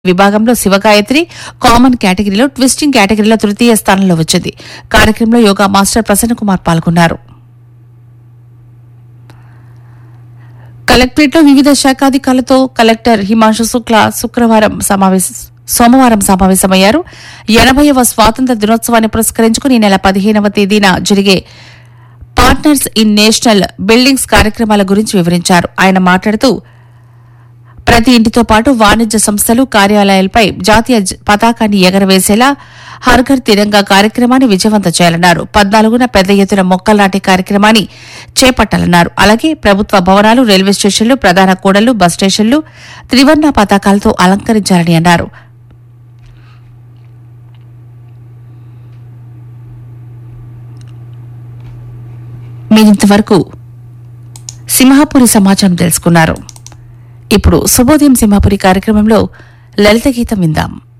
విభాగంలో శివగాయత్రి కామన్ కేటగిరీలో ట్విస్టింగ్ కేటగిరీలో తృతీయ స్థానంలో వచ్చింది కార్యక్రమంలో యోగా మాస్టర్ ప్రసన్న కుమార్ పాల్గొన్నారు కలెక్టరేట్లో వివిధ శాఖాధికారులతో కలెక్టర్ హిమాంశు శుక్ల శుక్రవారం సమావేశ సోమవారం సమావేశమయ్యారు ఎనభైవ స్వాతంత్ర దినోత్సవాన్ని పురస్కరించుకుని ఈ నెల పదిహేనవ తేదీన జరిగే పార్ట్నర్స్ ఇన్ నేషనల్ బిల్డింగ్స్ కార్యక్రమాల గురించి వివరించారు ఆయన మాట్లాడుతూ ప్రతి ఇంటితో పాటు వాణిజ్య సంస్థలు కార్యాలయాలపై జాతీయ జ- పతాకాన్ని ఎగరవేసేలా హర్ఘర్ తిరంగా కార్యక్రమాన్ని విజయవంతం చేయాలన్నారు పద్నాలుగున పెద్ద ఎత్తున మొక్కలు నాటే కార్యక్రమాన్ని చేపట్టాలన్నారు అలాగే ప్రభుత్వ భవనాలు రైల్వే స్టేషన్లు ప్రధాన కూడళ్లు బస్ స్టేషన్లు త్రివర్ణ పతాకాలతో అలంకరించాలని అన్నారు మీరింతవరకు సింహాపురి సమాచారం తెలుసుకున్నారు ఇప్పుడు శుభోదయం సింహాపురి కార్యక్రమంలో లలిత గీతం విందాం